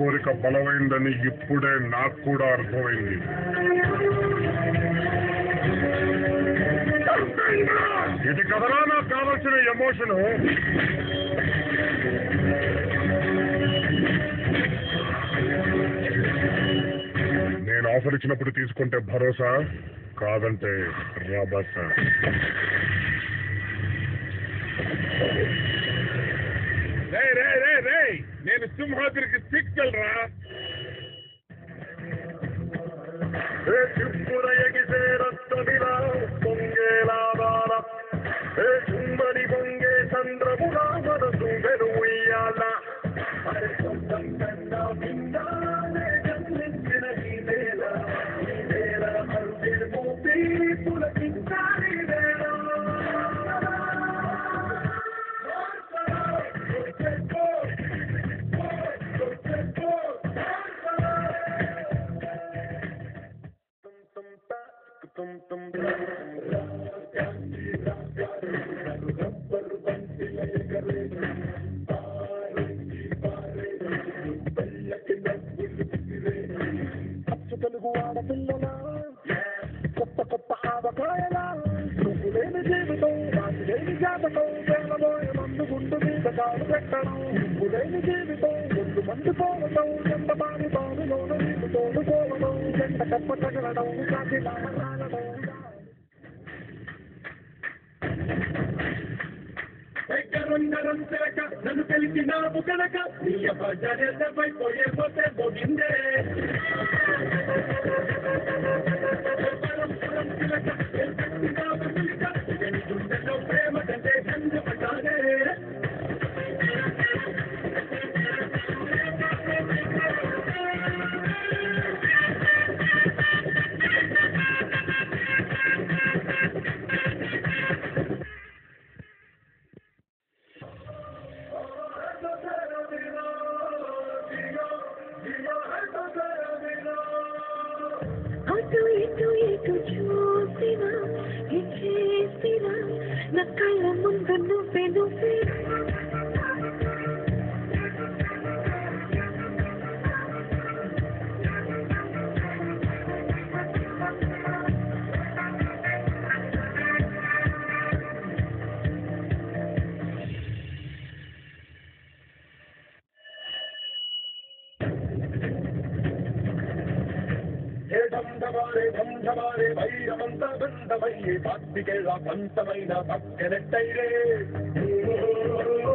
కోరిక బలమైందని ఇప్పుడే నాకు కూడా అర్థమైంది ఇది కదరా నాకు కావలసిన ఎమోషను నేను ఆఫర్ ఇచ్చినప్పుడు తీసుకుంటే భరోసా కాదంటే రాబాసా రే రే రే రే నేను సింహాద్రికి సిక్కెళ్ళరా చిప్పుర ఎగిసే రక్తమిలా పొంగేలా బాల ఏ చుమ్మని పొంగే చంద్రములా మనసు వెలుయ్యాల తెలుగు ఆడపిల్లల కొత్త కొత్త ఆవకాయల నువ్వు లేని జీవితం నాకు లేని జాతకం వేలబోయే మందు గుండు మీద కాలు పెట్టడం నువ్వు లేని జీవితం ముందు మందు పోవడం ఎంత బాని బావిలోన నీకు తోడుకోవడం ఎంత కప్ప తగలడం కాకి రాగడం దగ్గరుండరం తిరక నన్ను తెలిసినావు కనుక నీ అబ్బాయి పోయే పోతే పోగిందే ప్రేమ కంటే సంజపడ్డానే అటు ఇటు ఇటు చూసినా చేసినా నా కళ్ళ ముందు నువ్వే నువ్వే ఏ దండవారే దండవారే వైరమంత దండమయ్యే పాత్రికేళ పంతమైన పక్కనెట్టైరే